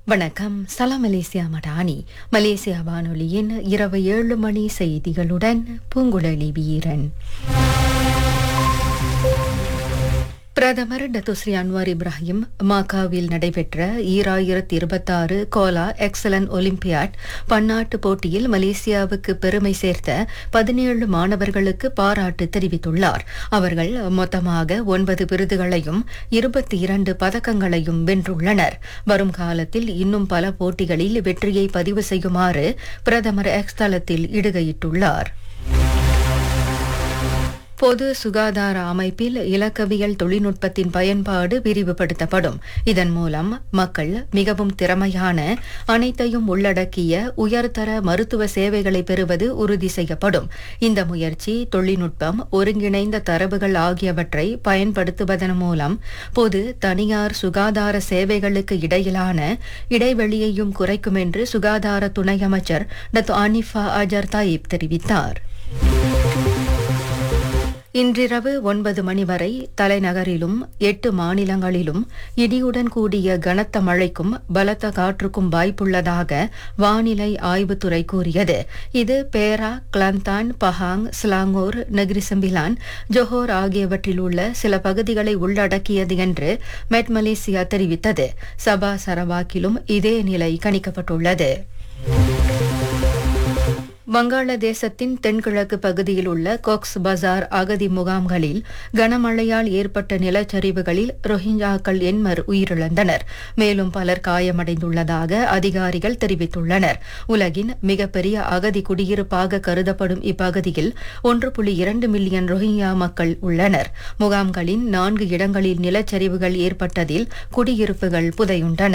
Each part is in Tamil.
வணக்கம் சலாம் மலேசியா மடானி மலேசியா வானொலியின் இரவு ஏழு மணி செய்திகளுடன் பூங்குழலி வீரன் பிரதமர் டத்துஸ்ரீ அன்வார் இப்ராஹிம் மாக்காவில் நடைபெற்ற ஈராயிரத்தி இருபத்தாறு கோலா எக்ஸலன் ஒலிம்பியாட் பன்னாட்டு போட்டியில் மலேசியாவுக்கு பெருமை சேர்த்த பதினேழு மாணவர்களுக்கு பாராட்டு தெரிவித்துள்ளார் அவர்கள் மொத்தமாக ஒன்பது விருதுகளையும் இருபத்தி இரண்டு பதக்கங்களையும் வென்றுள்ளனர் வரும் காலத்தில் இன்னும் பல போட்டிகளில் வெற்றியை பதிவு செய்யுமாறு பிரதமர் எக்ஸ் தளத்தில் இடுகையிட்டுள்ளார் பொது சுகாதார அமைப்பில் இலக்கவியல் தொழில்நுட்பத்தின் பயன்பாடு விரிவுபடுத்தப்படும் இதன் மூலம் மக்கள் மிகவும் திறமையான அனைத்தையும் உள்ளடக்கிய உயர்தர மருத்துவ சேவைகளை பெறுவது உறுதி செய்யப்படும் இந்த முயற்சி தொழில்நுட்பம் ஒருங்கிணைந்த தரவுகள் ஆகியவற்றை பயன்படுத்துவதன் மூலம் பொது தனியார் சுகாதார சேவைகளுக்கு இடையிலான இடைவெளியையும் குறைக்கும் என்று சுகாதார துணை அமைச்சர் டத்து அனிஃபா அஜர் தாயிப் தெரிவித்தார் இன்றிரவு ஒன்பது மணி வரை தலைநகரிலும் எட்டு மாநிலங்களிலும் இடியுடன் கூடிய கனத்த மழைக்கும் பலத்த காற்றுக்கும் வாய்ப்புள்ளதாக வானிலை ஆய்வுத்துறை கூறியது இது Perak Kelantan Pahang Selangor Negeri Sembilan Johor ஆகியவற்றில் உள்ள சில பகுதிகளை உள்ளடக்கியது என்று மெட் மலேசியா தெரிவித்தது சபா சரவாக்கிலும் இதே நிலை கணிக்கப்பட்டுள்ளது வங்காளதேசத்தின் தென்கிழக்கு பகுதியில் உள்ள கோக்ஸ் பஜார் அகதி முகாம்களில் கனமழையால் ஏற்பட்ட நிலச்சரிவுகளில் ரோஹிஞ்சாக்கள் எண்மர் உயிரிழந்தனர் மேலும் பலர் காயமடைந்துள்ளதாக அதிகாரிகள் தெரிவித்துள்ளனர் உலகின் மிகப்பெரிய அகதி குடியிருப்பாக கருதப்படும் இப்பகுதியில் ஒன்று புள்ளி இரண்டு மில்லியன் ரோஹிங்யா மக்கள் உள்ளனர் முகாம்களின் நான்கு இடங்களில் நிலச்சரிவுகள் ஏற்பட்டதில் குடியிருப்புகள் புதையுண்டன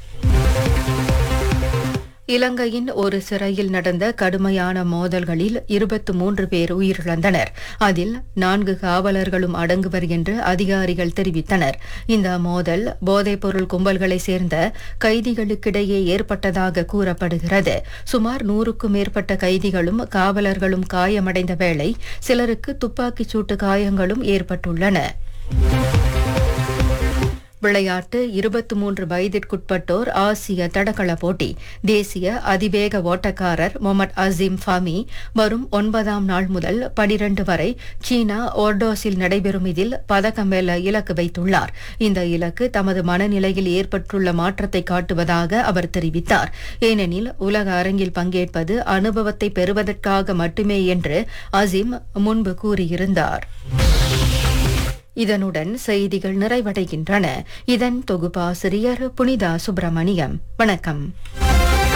இலங்கையின் ஒரு சிறையில் நடந்த கடுமையான மோதல்களில் இருபத்து மூன்று பேர் உயிரிழந்தனர் அதில் நான்கு காவலர்களும் அடங்குவர் என்று அதிகாரிகள் தெரிவித்தனர் இந்த மோதல் போதைப்பொருள் கும்பல்களை சேர்ந்த கைதிகளுக்கிடையே ஏற்பட்டதாக கூறப்படுகிறது சுமார் நூறுக்கும் மேற்பட்ட கைதிகளும் காவலர்களும் காயமடைந்த வேளை சிலருக்கு துப்பாக்கிச் சூட்டு காயங்களும் ஏற்பட்டுள்ளன விளையாட்டு இருபத்தி மூன்று வயதிற்குட்பட்டோர் ஆசிய தடகள போட்டி தேசிய அதிவேக ஓட்டக்காரர் முகமது அசீம் ஃபாமி வரும் ஒன்பதாம் நாள் முதல் பனிரண்டு வரை சீனா ஓர்டோஸில் நடைபெறும் இதில் பதக்கம் வெல்ல இலக்கு வைத்துள்ளார் இந்த இலக்கு தமது மனநிலையில் ஏற்பட்டுள்ள மாற்றத்தை காட்டுவதாக அவர் தெரிவித்தார் ஏனெனில் உலக அரங்கில் பங்கேற்பது அனுபவத்தை பெறுவதற்காக மட்டுமே என்று அசீம் முன்பு கூறியிருந்தார் இதனுடன் செய்திகள் நிறைவடைகின்றன இதன் தொகுப்பாசிரியர் புனிதா சுப்பிரமணியம் வணக்கம்